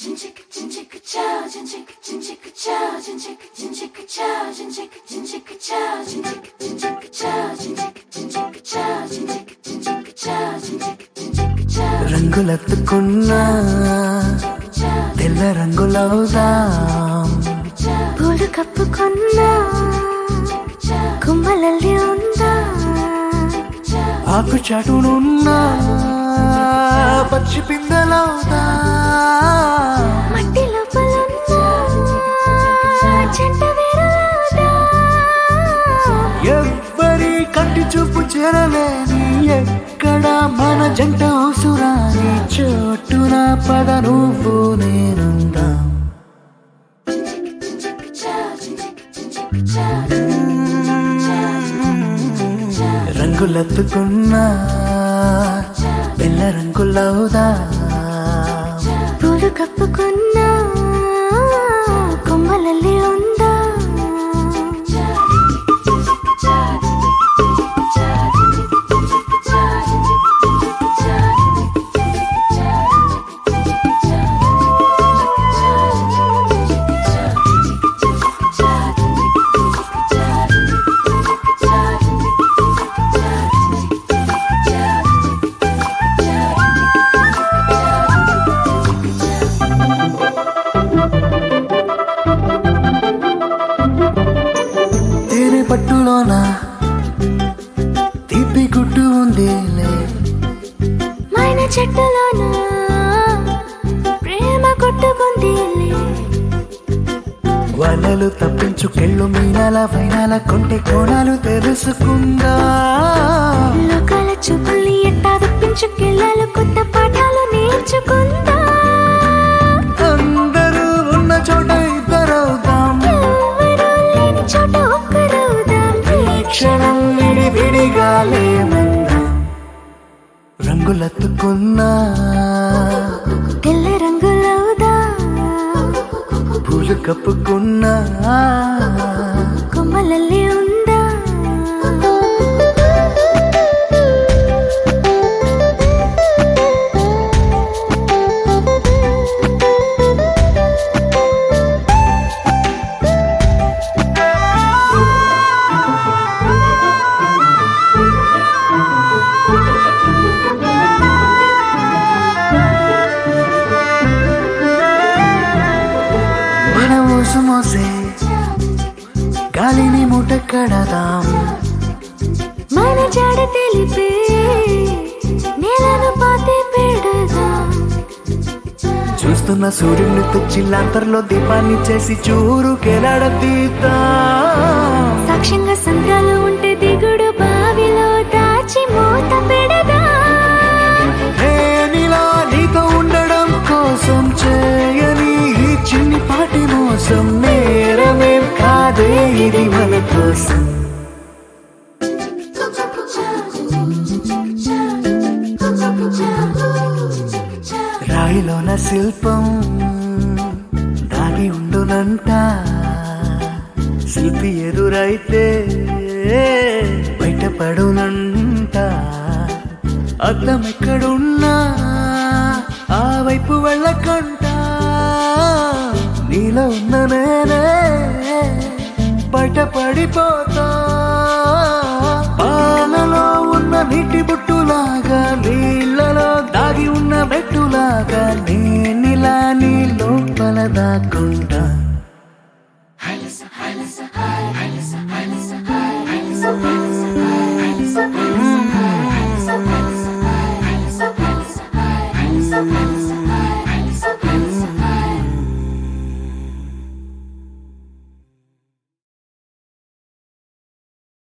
రంగులెత్తుకున్నా తెల్ల రంగులవుదాం పూలు కప్పుకున్నా కుమ్మలల్లి ఉందా ఆకు చాటునున్నా పచ్చి పిందలవుదా మట్టి లోపలున్నా చెంట వేరులాదా ఎవ్వరి కంటి చూపు చేరలేని ఎక్కడ మన జంట అవసరాని చోటున పద నువ్వు నేనుందాం రంగులెత్తుకున్నా పిల్ల రంగులవుదా పూలు కప్పుకున్నా కొమ్మలల్లి ఉందా తేనె పట్టులోన తీపి గుట్టు ఉందిలే మైన చెట్టులోన ప్రేమ కొట్టుకుందిలే వలలు తప్పించుకెళ్ళు మీనాల వైనాల కొంటె కోణాలు తెలుసుకుందా లోకాల చూపుల్ని ఎట్టా తప్పించుకెళ్ళాలి కొత్త పాఠాలు నేర్చుకుందా అందరూ ఉన్న చోట ఇద్దరవుదాం ఎవరూ లేని చోట ఒక్కరవుదాం ఈ క్షణం విడి విడిగా లేమందాం రంగులెత్తుకున్నా తెల్ల రంగులవుదా పూలు కప్పుకున్నా కొమ్మలల్లి ఉందా మన ఊసు మోసే గాలిని మూట కడదాం మన జాడ తెలిపే నేలను పాతి పెడదాం చూస్తున్న సూర్యుని తెచ్చి లాంతర్లో దీపాన్ని చేసి చూరు కెలాడతీతా సాక్ష్యంగా సంద్రాలు ఉంటే దిగుడు బావిలో దాచి మూత పెడదా నేనిలా నీతో ఉండడం కోసం చేయని ఈ చిన్ని పాటి మోసం నేరమేం కాదే ఇది మన కోసం రాయిలోన శిల్పం దాగి ఉండునంట శిల్పి ఎదురైతే బయటపడునంట అద్దం ఎక్కడున్నా ఆ వైపు వెళ్ళకంట నీలో ఉన్న నేనే బయటపడిపోతా పాలలో ఉన్న నీటి బుట్టులాగా నీళ్ళలో దాగి ఉన్న మెట్టులాగా నేనిలా నీ లోపల దాక్కుంటా